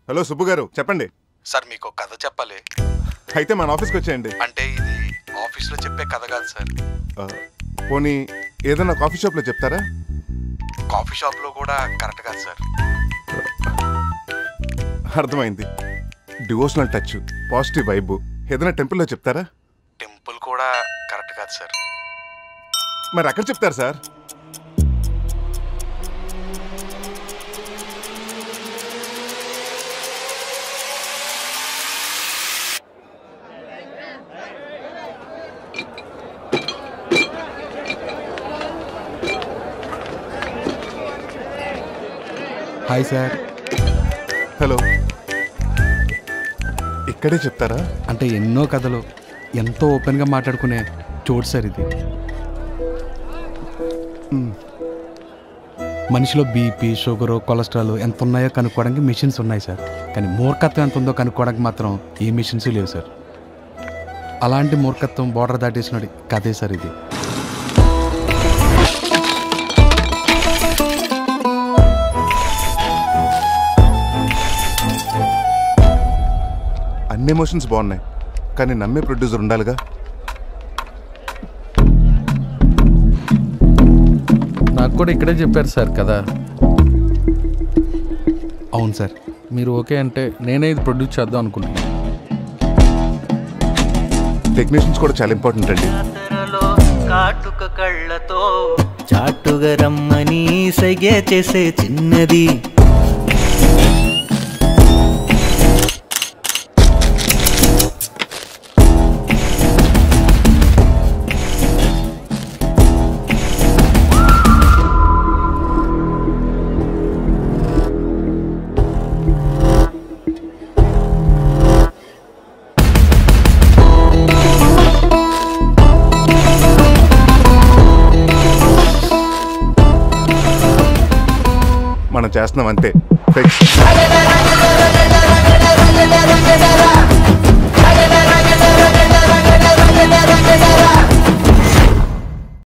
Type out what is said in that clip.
Hello Subbu గారు చెప్పండి sir మీకు ఒక కథ చెప్పాలి అయితే మన ఆఫీస్కి వచ్చేయండి అంటే ఇది ఆఫీస్లో చెప్పే కథ కాదు సార్ ఆ, పోనీ ఏదైనా కాఫీ షాప్లో చెప్తారా కాఫీ షాప్లో కూడా కరెక్ట్ కాదు సార్ అర్థమైంది డివోషనల్ టచ్ పాజిటివ్ వైబ్ ఏదైనా టెంపుల్లో చెప్తారా టెంపుల్ కూడా కరెక్ట్ కాదు సార్ మరి అక్కడ చెప్తారు సార్ హాయ్ సార్ హలో ఇక్కడే చెప్తారా అంటే ఎన్నో కథలు ఎంతో ఓపెన్గా మాట్లాడుకునే చోటు సార్ ఇది మ్మ్. మనిషిలో బీపీ షుగరు కొలెస్ట్రాల్ ఎంత ఉన్నాయో కనుక్కోవడానికి మిషన్స్ ఉన్నాయి సార్ కానీ మూర్ఖత్వం ఎంత ఉందో కనుక్కోవడానికి మాత్రం ఏ మిషన్స్ లేవు సార్ అలాంటి మూర్ఖత్వం బోర్డర్ దాటేసినాడు కథే సార్ ఇది అన్ని ఎమోషన్స్ బాగున్నాయి కానీ నమ్మే ప్రొడ్యూసర్ ఉండాలిగా నాకు కూడా ఇక్కడే చెప్పారు సార్ కదా అవును సార్ మీరు ఓకే అంటే నేనే ఇది ప్రొడ్యూస్ చేద్దాం అనుకుంటున్నాను టెక్నీషియన్స్ కూడా చాలా ఇంపార్టెంట్ అండి జాతరలో కాటుక కళ్ళతో చాటుగా రమ్మని సైగే చేసే చిన్నది మనం చేస్తున్నాం అంతే ఫిక్స్